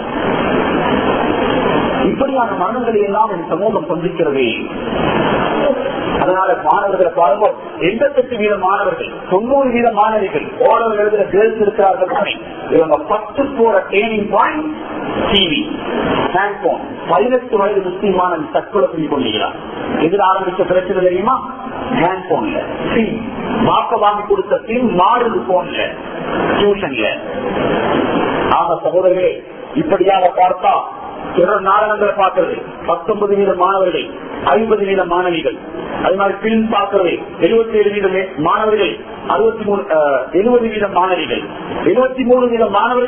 இப்படியான மரணங்களை எல்லாம் என் சமூகம் சந்திக்கிறது அதனால மாணவர்களை பாருங்க எண்பத்தெட்டு வீத மாணவர்கள் தொண்ணூறு வீத மாணவிகள் ஓரளவு எழுதுற கேர்ள்ஸ் இருக்கிறார்கள் தானே இவங்க பத்து போற ட்ரைனிங் பாயிண்ட் டிவி ஹேண்ட்போன் பதினெட்டு வயது முஸ்லீமான தற்கொலை செஞ்சு கொண்டிருக்கிறார் எதிர ஆரம்பிச்ச பிரச்சனை தெரியுமா ஹேண்ட்போன்ல சிம் மாக்க வாங்கி கொடுத்த சிம் மாறுது போன்ல டியூஷன்ல ஆக சகோதரர்களே இப்படியாக பார்த்தா தொடர் நாடகங்களை பார்க்கிறது பத்தொன்பது வீத மாணவர்கள் ஐம்பது வீத மாணவிகள் அது மாதிரி பிலிம் பார்க்கிறது எழுபத்தி ஏழு வீத மாணவர்கள் அறுபத்தி மூணு எழுபது வீத மாணவிகள் எழுபத்தி மூணு வீத மாணவர்கள்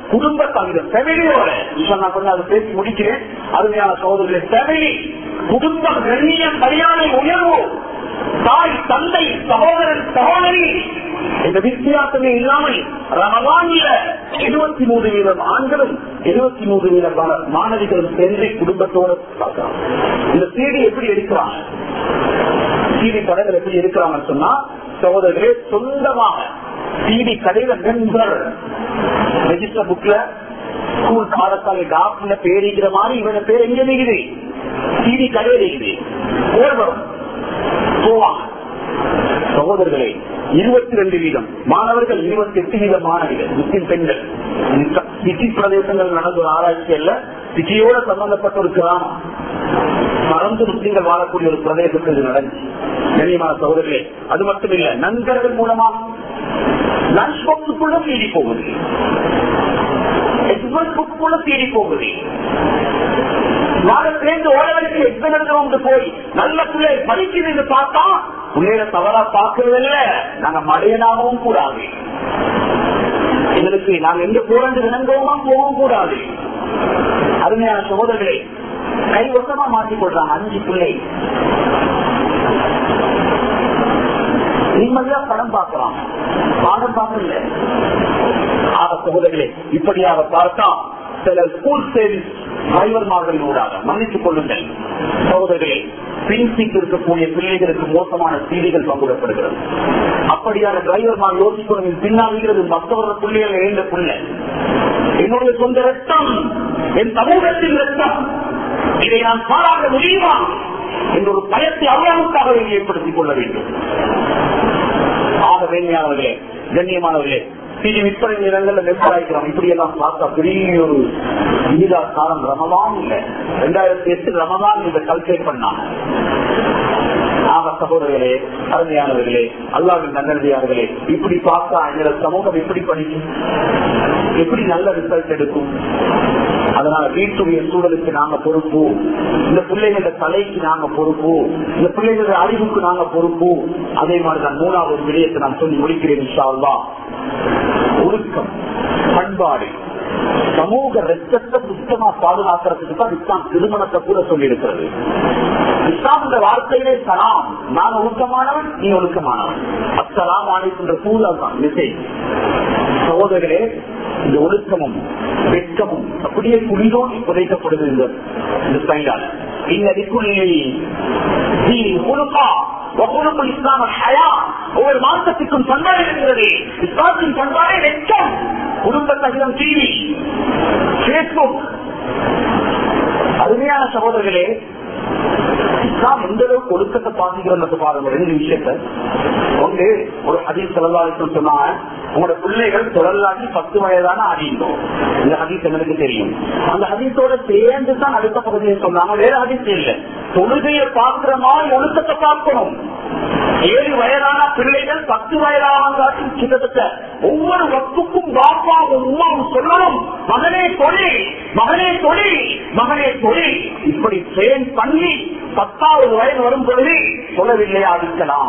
குடும்ப தவிரம் ஃபெமிலியோட இப்ப நான் கொஞ்சம் அதை பேசி முடிக்கிறேன் அருமையான சகோதரர்களே ஃபெமிலி குடும்பம் கண்ணியம் மரியாதை உயர்வு தாய் தந்தை சகோதரன் சகோதரி இந்த வித்தியாசமே இல்லாமல் ரமலான்ல எழுபத்தி மூணு வீதம் ஆண்களும் எழுபத்தி மூணு வீதம் மாணவிகளும் சேர்ந்து குடும்பத்தோட பார்க்கலாம் இந்த சீடி எப்படி எடுக்கிறாங்க சீடி கடைகள் எப்படி எடுக்கிறாங்கன்னு சொன்னா சகோதரர்களே சொந்தமாக சீடி கடையில மெம்பர் ரெஜிஸ்டர் புக்ல ஸ்கூல் பாடசாலை டாக்டர்ல பேரிக்கிற மாதிரி இவன பேர் எங்க இருக்குது சீடி கடையில் இருக்குது பேர் வரும் போவாங்க சகோதரர்களே இருபத்தி ரெண்டு வீதம் மாணவர்கள் இருபத்தி எட்டு வீதம் மாணவிகள் முஸ்லிம் பெண்கள் சிட்டி பிரதேசங்கள் நடந்த ஒரு ஆராய்ச்சி அல்ல சிட்டியோட சம்பந்தப்பட்ட ஒரு கிராமம் மறந்து முஸ்லிம்கள் வாழக்கூடிய ஒரு பிரதேசத்தில் இது நடந்துச்சு கண்ணியமான சகோதரர்களே அது மட்டும் இல்ல நண்பர்கள் மூலமா லஞ்ச் பாக்ஸுக்குள்ள தேடி போகுது எக்ஸ்பிரஸ் புக்குள்ள தேடி போகுது நாங்க சேர்ந்து ஓரவருக்கு எக்ஸாம் எழுதுவோம் போய் நல்ல பிள்ளை படிக்குதுன்னு பார்த்தா பிள்ளைகளை தவறா பார்க்கறது இல்ல நாங்க மடையனாகவும் கூடாது எங்களுக்கு நாங்க எங்க போறது விளங்கவுமா போகவும் கூடாது அருமையான சகோதரர்களே கைவசமா மாற்றிக் கொள்றாங்க அஞ்சு பிள்ளை நிம்மதியா படம் பார்க்கலாம் பாடம் பார்க்கல ஆக சகோதரர்களே இப்படியாக பார்த்தா சில ஸ்கூல் சேவிங்ஸ் டிரைவர்மார்கள் ஊடாக மன்னித்துக் கொள்ளுங்கள் சகோதரர்களே பின்சிக்கு இருக்கக்கூடிய பிள்ளைகளுக்கு மோசமான செய்திகள் பங்குடப்படுகிறது அப்படியான டிரைவர்மார் யோசிக்கணும் பின்னாகிறது மற்றவர்கள் பிள்ளைகள் எழுந்த பிள்ளை என்னுடைய சொந்த ரத்தம் என் சமூகத்தின் ரத்தம் இதை நான் பாராட்ட முடியுமா என்ற ஒரு பயத்தை அவ்வளவுக்காக ஏற்படுத்திக் கொள்ள வேண்டும் ஆக வேண்டியவர்களே கண்ணியமானவர்களே சிடி விற்பனை நிலங்கள்ல வெப்பாயிருக்கிறோம் இப்படி எல்லாம் பார்த்தா பெரிய ஒரு இனிதா காலம் ரமதான் இல்ல ரெண்டாயிரத்தி எட்டு ரமதான் இதை கல்குலேட் பண்ணாங்க ஆக சகோதரர்களே அருமையானவர்களே அல்லாவின் நல்லடியார்களே இப்படி பார்த்தா எங்களோட சமூகம் எப்படி படிக்கும் எப்படி நல்ல ரிசல்ட் எடுக்கும் அதனால வீட்டுடைய சூழலுக்கு நாங்க பொறுப்பு இந்த பிள்ளைகள தலைக்கு நாங்க பொறுப்பு இந்த பிள்ளைகளோட அறிவுக்கு நாங்க பொறுப்பு அதே மாதிரிதான் மூணாவது விடயத்தை நான் சொல்லி முடிக்கிறேன் இன்ஷால்லா ஒழுக்கம் பண்பாடு சமூக ரத்தத்தை சுத்தமா பாதுகாக்கிறதுக்கு தான் இஸ்லாம் திருமணத்தை கூட சொல்லி இருக்கிறது இஸ்லாம் இந்த வார்த்தையிலே சலாம் நான் ஒழுக்கமானவன் நீ ஒழுக்கமானவன் அஸ்லாம் ஆணைக்கின்ற சூழல் தான் மெசேஜ் சகோதரர்களே இந்த ஒழுக்கமும் வெட்கமும் அப்படியே குளிரோடு புதைக்கப்படுது இந்த இந்த ஸ்டைலால் இந்த இஸ்லாம் ஒவ்வொரு மாற்றத்துக்கும் பண்பாடு இருக்கிறது இஸ்லாத்தின் பண்பாடே வெட்கம் குடும்ப சகிதம் டிவி பேஸ்புக் அருமையான சகோதரர்களே இஸ்லாம் எந்த அளவுக்கு ஒழுக்கத்தை பாதிக்கிறது பாருங்க ரெண்டு விஷயத்த ஒன்று ஒரு ஹதீஸ் செலவாளிக்கும் சொன்னாங்க உங்களோட பிள்ளைகள் தொடர்லாட்டி பத்து வயதான அறிந்தோம் இந்த ஹதீஸ் எங்களுக்கு தெரியும் அந்த ஹதீஸோட சேர்ந்து தான் அடுத்த பகுதியை சொன்னாங்க வேற ஹதீஸ் இல்லை தொழுகையை பார்க்கிற மாதிரி ஒழுக்கத்தை பார்க்கணும் ஏழு வயதான பிள்ளைகள் பத்து வயதான கிட்டத்தட்ட ஒவ்வொரு வக்குக்கும் பாப்பாவும் உமாவும் சொல்லணும் மகனே தொழில் மகனே தொழில் மகனே தொழில் இப்படி ட்ரெயின் பண்ணி பத்தாவது வயது வரும் பொழுது சொல்லவில்லையா அடிக்கலாம்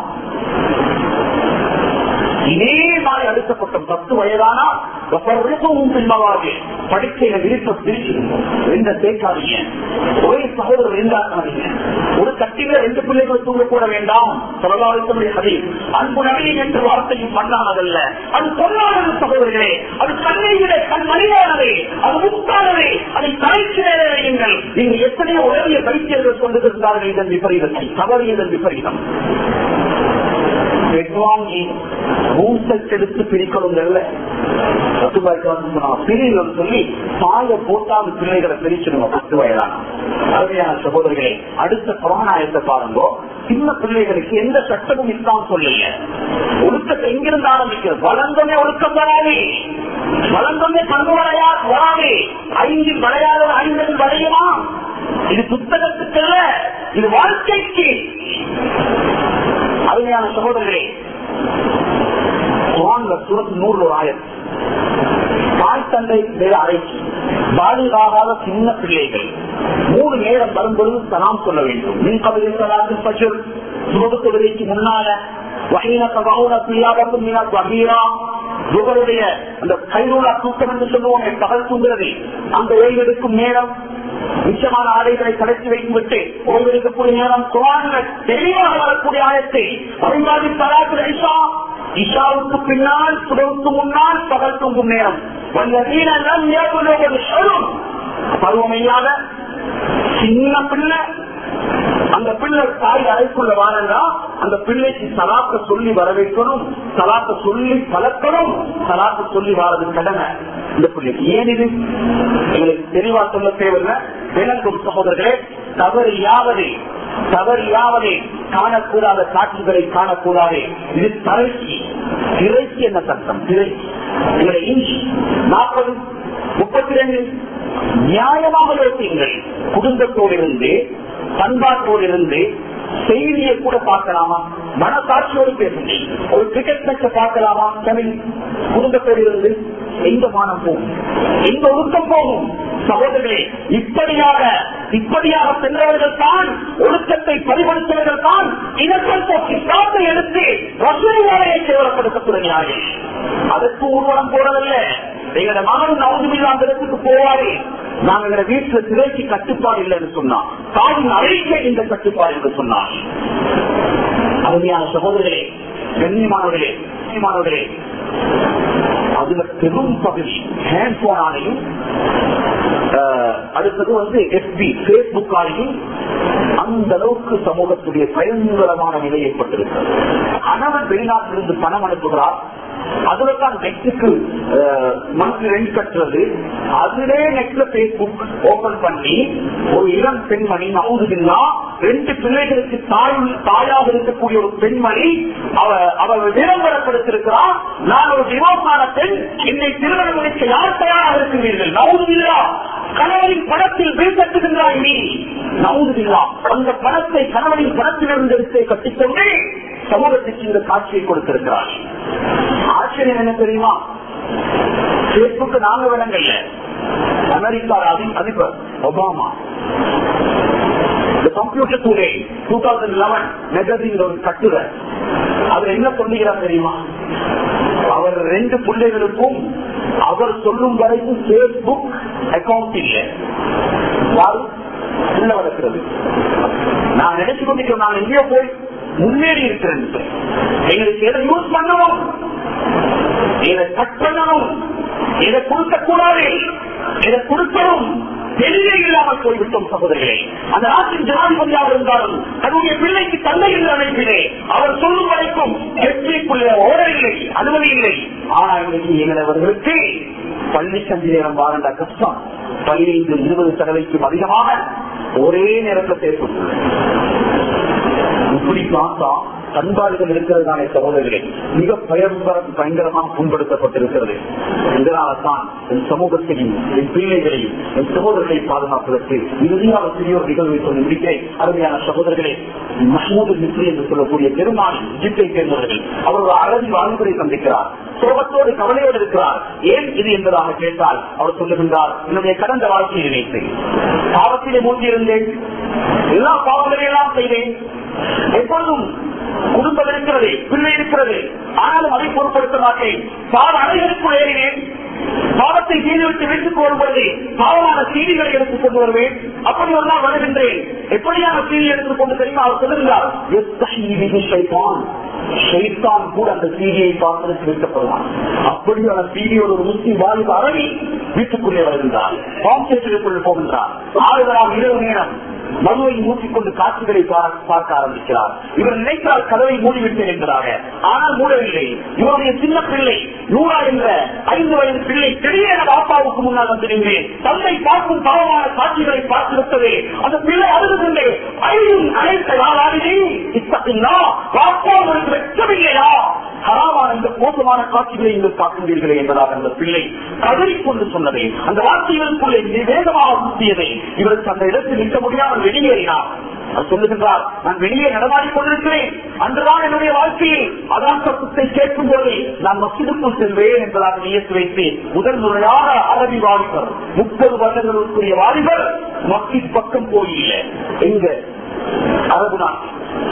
இதே மாதிரி அடுத்தப்பட்ட பத்து வயதானா பின்பவாது படிக்கையில விரிப்ப பிரிச்சிருந்தோம் எந்த தேக்காதீங்க ஒரே சகோதரர் இருந்தாக்காதீங்க ஒரு கட்டில ரெண்டு பிள்ளைகள் தூங்க கூட வேண்டாம் சொல்லலாளுடைய கதை அன்பு நவீன் என்ற வார்த்தையும் பண்ணானதல்ல அது பொருளாதார சகோதரர்களே அது கண்ணை விட கண் மனிதானது அது முக்கானது அதை தலைக்கு வேலையுங்கள் நீங்கள் எத்தனையோ உலகிய வைத்தியர்கள் கொண்டிருந்தார்கள் இதன் விபரீதத்தை தவறியதன் விபரீதம் வாங்கி எடுத்து பிரிக்கணும் பிரிவுகள் சொல்லி பாய போட்டால் பிள்ளைகளை பிரிச்சிடுங்க பத்து வயதான அருமையான சகோதரர்களே அடுத்த புறநாயத்தை பாருங்க சின்ன பிள்ளைகளுக்கு எந்த சட்டமும் இஸ்லாம் சொல்லல ஒழுக்கத்தை எங்கிருந்து ஆரம்பிக்கிறது வளர்ந்தோமே ஒழுக்கம் வராது வளர்ந்தோமே பண்பு வரையா வராது ஐந்தில் வளையாத ஐந்தில் வளையுமா இது புத்தகத்துக்கு அல்ல இது வாழ்க்கைக்கு அருமையான சகோதரர்களே நூறு ஒரு ஆயிரம் தாய் தந்தை வேற அழைச்சி பாலிகாகாத சின்ன பிள்ளைகள் மூணு நேரம் வரும்பொழுது சலாம் சொல்ல வேண்டும் மின் கவிதை பசுர் சுபகு தொழுகைக்கு முன்னால வகையின தகவல பிள்ளாவுக்கும் வகீரா இவருடைய அந்த கைரூலா தூக்கம் என்று சொல்லுவோம் பகல் தூங்குறது அந்த ஓய்வெடுக்கும் நேரம் மிச்சமான ஆடைகளை கடைசி வைத்துவிட்டு ஓய்வெடுக்கக்கூடிய நேரம் குரான்ல தெளிவாக வரக்கூடிய ஆயத்தை அபிமாதி தலாத்து இஷா இஷாவுக்கு பின்னால் சுடவுக்கு முன்னால் பகல் தூங்கும் நேரம் வல்லதீன லம் யபுலுகுல் ஹுலும் பருவமையாத சின்ன பிள்ளை அந்த பிள்ளை தாய் அறைக்குள்ள வாரண்டா அந்த பிள்ளைக்கு சலாத்த சொல்லி வரவேற்கணும் சலாத்த சொல்லி பழக்கணும் சலாத்த சொல்லி வாரது கடமை இந்த பிள்ளைக்கு ஏன் இது எங்களுக்கு தெளிவா சொல்ல தேவையில்லை விளங்கும் சகோதரர்களே தவறு யாவதே தவறு யாவதே காணக்கூடாத காட்சிகளை காணக்கூடாது இது திரைக்கு திரைக்கு என்ன சட்டம் திரைக்கு எங்களை இஞ்சி நாற்பது முப்பத்தி ரெண்டு நியாயமாக யோசியுங்கள் குடும்பத்தோடு இருந்து பண்பாட்டோடு இருந்து செய்தியை கூட பார்க்கலாமா மனசாட்சியோடு பேசுங்க ஒரு கிரிக்கெட் மேட்ச பார்க்கலாமா தமிழ் குடும்பத்தோடு இருந்து எந்த மானம் போகும் எந்த ஒழுக்கம் போகும் சகோதரர்களே இப்படியாக இப்படியாக சென்றவர்கள் தான் ஒழுக்கத்தை பரிபடுத்தவர்கள் தான் இனக்கம் போக்கி காத்தை எடுத்து வசூலியாரையை கேவலப்படுத்தப்படுகிறார்கள் அதற்கு ஊர்வலம் போறதில்லை எங்களோட மகன் நவதுமில்லா அந்த இடத்துக்கு போவாரு நாங்க எங்க வீட்டுல சிறைக்கு கட்டுப்பாடு இல்லைன்னு சொன்னான் தாயின் அழைக்க இந்த கட்டுப்பாடு என்று சொன்னான் அருமையான சகோதரர்களே கண்ணியமானவர்களே கண்ணியமானவர்களே அதுல பெரும் பகுதி ஹேண்ட் போனாலையும் அடுத்தது வந்து எஃபி பேஸ்புக் ஆலையும் அந்த அளவுக்கு சமூகத்துடைய பயங்கரமான நிலை ஏற்பட்டிருக்கிறது கணவன் வெளிநாட்டிலிருந்து பணம் அனுப்புகிறார் அதுல தான் நெட்டுக்கு மந்த்லி ரெண்ட் கட்டுறது அதிலே நெட்ல பேஸ்புக் ஓபன் பண்ணி ஒரு இளம் பெண்மணி நவுதுன்னா ரெண்டு பிள்ளைகளுக்கு தாய் தாயாக இருக்கக்கூடிய ஒரு பெண்மணி அவ அவ விளம்பரப்படுத்திருக்கிறார் நான் ஒரு டிவோர்ஸான பெண் என்னை திருமணம் முடிக்க யார் தயாராக இருக்கிறீர்கள் நவுதுல்லா கணவனின் பணத்தில் பில் கட்டுகின்றாய் நீ நவுதுல்லா அந்த பணத்தை கணவனின் பணத்திலிருந்து எடுத்து கட்டிக்கொண்டு சமூகத்துக்கு இந்த காட்சியை கொடுத்திருக்கிறார் ஆச்சரியம் என்ன தெரியுமா பேஸ்புக் நாங்க விளங்கல்ல அமெரிக்கா அதிபர் Obama computer today two thousand eleven magazine ஒரு கட்டுரை அவர் என்ன சொல்லுகிறார் தெரியுமா அவர் ரெண்டு பிள்ளைகளுக்கும் அவர் சொல்லும் வரைக்கும் பேஸ்புக் அக்கௌண்ட் இல்லை யாரும் உள்ள வளர்க்கிறது நான் நினைச்சு கொண்டிருக்கிறேன் நான் எங்கேயோ போய் முன்னேறி இருக்கிறேன் எங்களுக்கு எதை யூஸ் பண்ணணும் இதை கட் பண்ணணும் இதை கொடுக்க கூடாது இதை கொடுக்கணும் தெளிவே இல்லாமல் போய்விட்டோம் சகோதரர்களே அந்த நாட்டின் ஜனாதிபதியாக இருந்தாலும் தன்னுடைய பிள்ளைக்கு தந்தை என்று அமைப்பிலே அவர் சொல்லும் வரைக்கும் எப்பிக்குள்ள ஓடர் இல்லை அனுமதி இல்லை ஆனா இன்னைக்கு எங்களவர்களுக்கு பள்ளி சந்தி நேரம் வாழ்ந்த கஷ்டம் பதினைந்து இருபது சதவீதம் அதிகமாக ஒரே நேரத்தில் பேசும் இப்படி பார்த்தா பண்பாடுகள் இருக்கிறதானே சகோதரர்களே மிக பயங்கர பயங்கரமாக புண்படுத்தப்பட்டிருக்கிறது இதனால்தான் என் சமூகத்தையும் என் பிள்ளைகளையும் என் சகோதரர்களை பாதுகாப்பதற்கு இறுதியாக சிறியோர் நிகழ்வை சொல்லி முடிக்கிறேன் அருமையான சகோதரர்களே மஹமூது மிஸ்ரி என்று சொல்லக்கூடிய பெருமாள் ஜிப்பை சேர்ந்தவர்கள் அவர் ஒரு அழகு வாழ்முறை சந்திக்கிறார் சோகத்தோடு கவலையோடு இருக்கிறார் ஏன் இது என்பதாக கேட்டால் அவர் சொல்லுகின்றார் என்னுடைய கடந்த வாழ்க்கையை நினைத்தேன் பாவத்திலே மூழ்கி இருந்தேன் எல்லா பாவங்களையும் எல்லாம் செய்தேன் எப்பொழுதும் குடும்பம் இருக்கிறது பிள்ளை இருக்கிறது ஆனாலும் அதை பொருட்படுத்த மாட்டேன் பாவ அணைகளுக்குள் ஏறினேன் பாவத்தை செய்துவிட்டு வீட்டுக்கு வரும்போது பாவமான செய்திகளை எடுத்துக் கொண்டு வருவேன் அப்படி ஒரு நாள் வருகின்றேன் எப்படியான செய்தி எடுத்துக் கொண்டு தெரியுமா அவர் சொல்லுகிறார் ஷைத்தான் கூட அந்த சீரியை பார்ப்பதற்கு வைக்கப்படுவான் அப்படியான சீரியோட ஒரு முஸ்லிம் வாழ்வு அறவி வீட்டுக்குள்ளே வருகின்றார் பாம்பேட்டிற்குள் போகின்றார் ஆறுதலாம் இரவு நேரம் மதுவை மூட்டிக்கொண்டு காட்சிகளை பார்க்க ஆரம்பிக்கிறார் இவர் நினைத்தால் கதவை மூடிவிட்டேன் என்கிறாங்க ஆனால் மூடவில்லை இவருடைய சின்ன பிள்ளை நூறா என்ற ஐந்து வயது பிள்ளை பெரிய பாப்பாவுக்கு முன்னால் வந்து நின்றேன் தந்தை பார்க்கும் பாவமான காட்சிகளை பார்த்திருக்கவே அந்த பிள்ளை அழுதுகின்றே ஐயும் அழைத்த யாராலே இத்தகையா பாப்பா உங்களுக்கு வெற்றமில்லையா ஹராமான இந்த மோசமான காட்சிகளை நீங்கள் பார்க்கின்றீர்களே என்பதாக அந்த பிள்ளை கதறிக்கொண்டு சொன்னதை அந்த வார்த்தைகளுக்குள்ளே வேகமாக சுத்தியதை இவருக்கு அந்த இடத்தில் நிற்க முடியாமல் வெளியேறினார் அவர் சொல்லுகின்றார் நான் வெளியே நடமாடிக் கொண்டிருக்கிறேன் அன்றுதான் என்னுடைய வாழ்க்கையில் அதான் சத்தத்தை கேட்கும் போது நான் மசிதுக்குள் செல்வேன் என்பதாக நியத்து வைத்து முதல் முறையாக அரபி வாலிபர் முப்பது வருடங்களுக்குரிய வாலிபர் மஸ்ஜித் பக்கம் போயில்லை எங்க அரபு நாட்டில்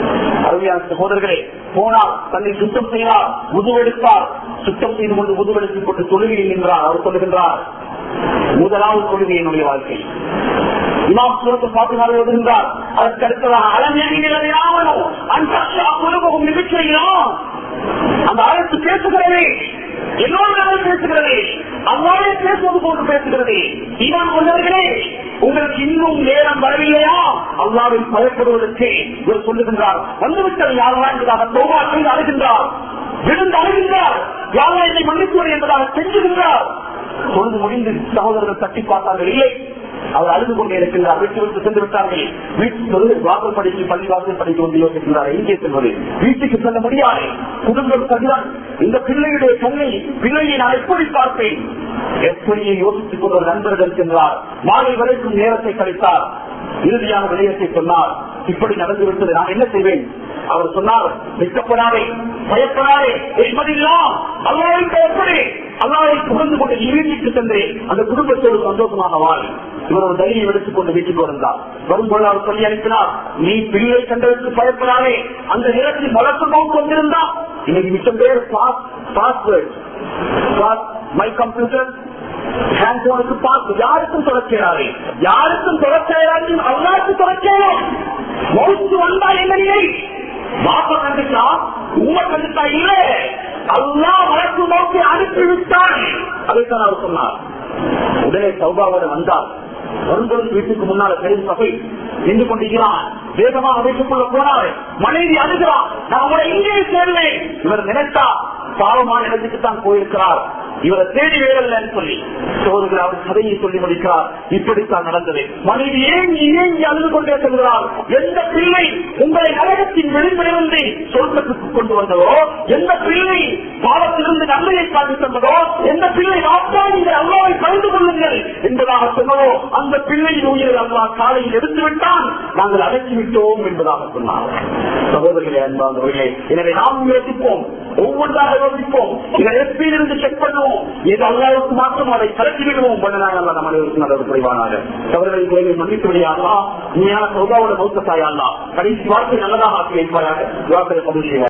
அருமையான சகோதரர்களே போனார் தன்னை சுத்தம் செய்தார் உதுவெடுத்தார் சுத்தம் செய்து கொண்டு உதுவெடுத்துக் கொண்டு தொழுகையில் நின்றார் அவர் சொல்லுகின்றார் முதலாவது தொழுகை என்னுடைய வாழ்க்கை இமாம் சுரத்தை பார்த்து எழுதுகின்றார் அதற்கு அடுத்ததாக அலஞானோ அந்த குழுவும் நிகழ்ச்சியிலும் அந்த ஆயத்து பேசுகிறது என்னோடு பேசுகிறது அவ்வாறே பேசுவது போன்று பேசுகிறது இமாம் கொண்டவர்களே உங்களுக்கு இன்னும் நேரம் வரவில்லையா அல்லாவின் பயப்படுவதற்கு இவர் சொல்லுகின்றார் வந்துவிட்டது யாரெல்லாம் என்பதாக தோமா செய்து அழுகின்றார் விழுந்து அழுகின்றார் யாரெல்லாம் என்னை மன்னித்துவர் என்பதாக செஞ்சுகின்றார் பொழுது முடிந்து சகோதரர்கள் தட்டி பார்த்தார்கள் இல்லை அவர் அழுது கொண்டே இருக்கின்றார் வீட்டு விட்டு சென்று விட்டார்கள் வீட்டு வாசல் படித்து பள்ளி வாசல் படித்து கொண்டு யோசிக்கின்றார் எங்கே செல்வது வீட்டுக்கு செல்ல முடியாது குடும்பம் சரிதான் இந்த பிள்ளையுடைய கண்ணை பிள்ளையை நான் எப்படி பார்ப்பேன் எப்படியே யோசித்துக் கொண்டு ஒரு நண்பர் இருக்கின்றார் மாலை வரைக்கும் நேரத்தை கழித்தார் இறுதியான விடயத்தை சொன்னார் இப்படி நடந்து விட்டது நான் என்ன செய்வேன் அவர் சொன்னார் வெட்கப்படாதே பயப்படாதே என்பதெல்லாம் அல்லாவை எப்படி அல்லாவை புகழ்ந்து கொண்டு நீ வீட்டுக்கு சென்று அந்த குடும்பத்தோடு சந்தோஷமாக வாழ் இவர் ஒரு தனியை எடுத்துக் கொண்டு வீட்டுக்கு வந்தார் வரும்போது அவர் சொல்லி அனுப்பினார் நீ பிள்ளை கண்டதற்கு பயப்படாதே அந்த நேரத்தில் வளர்த்து நோக்கு வந்திருந்தா இன்னைக்கு மிச்சம் பேர் பாஸ்வேர்ட் மை கம்ப்யூட்டர் ஹேண்ட்போனுக்கு பார்த்து யாருக்கும் தொடர்ச்சாரு யாருக்கும் தொடர்ச்சாரு அல்லாருக்கு தொடர்ச்சேனும் மௌத்து வந்தா என்ன நிலை பாப்பா கண்டுட்டா உண்மை கண்டுட்டா இல்ல அல்லா வழக்கு நோக்கி அனுப்பிவிட்டான் அதைத்தான் அவர் சொன்னார் உடனே சௌபாவோட வந்தார் வரும்போது வீட்டுக்கு முன்னால பெரும் சபை நின்று கொண்டிருக்கிறான் வேகமாக வீட்டுக்குள்ள போனார் மனைவி அழுகிறான் நான் உங்களை இங்கே சேர்ந்தேன் இவர் நினைத்தா பாவமான இடத்துக்கு தான் போயிருக்கிறார் இவரை தேடி வேறல்லன்னு சொல்லி சோதர்கள் அவர் கதையை சொல்லி முடிக்கிறார் இப்படித்தான் நடந்தது மனைவி ஏங்கி ஏங்கி அழுது கொண்டே செல்கிறார் எந்த பிள்ளை உங்களை நரகத்தின் விளிம்பிலிருந்து சொர்க்கத்துக்கு கொண்டு வந்ததோ எந்த பிள்ளை பாவத்திலிருந்து நன்மையை காட்டி தந்ததோ எந்த பிள்ளை வாப்பா நீங்கள் அல்லாவை கலந்து கொள்ளுங்கள் என்பதாக சொன்னதோ அந்த பிள்ளையின் உயிரை அல்லா காலையில் எடுத்து விட்டான் நாங்கள் அடக்கி விட்டோம் என்பதாக சொன்னார் சகோதரர்களே அன்பாந்தவர்களே எனவே நாம் யோசிப்போம் ஒவ்வொன்றாக யோசிப்போம் இதை எஸ்பியிலிருந்து செக் பண்ணுவோம் எது அல்லாவுக்கு மாற்றம் அதை கலக்கி விடுவோம் பண்ணனாக அல்ல நம்ம அனைவருக்கும் நல்லது குறைவானாக தவறுகளை குறைவை மன்னித்து விடையாகலாம் நீயான சௌதாவோட மௌத்த தாயாலாம் கடைசி வார்த்தை நல்லதாக ஆக்கி வைப்பாயாக வார்த்தை பதிவு செய்வார்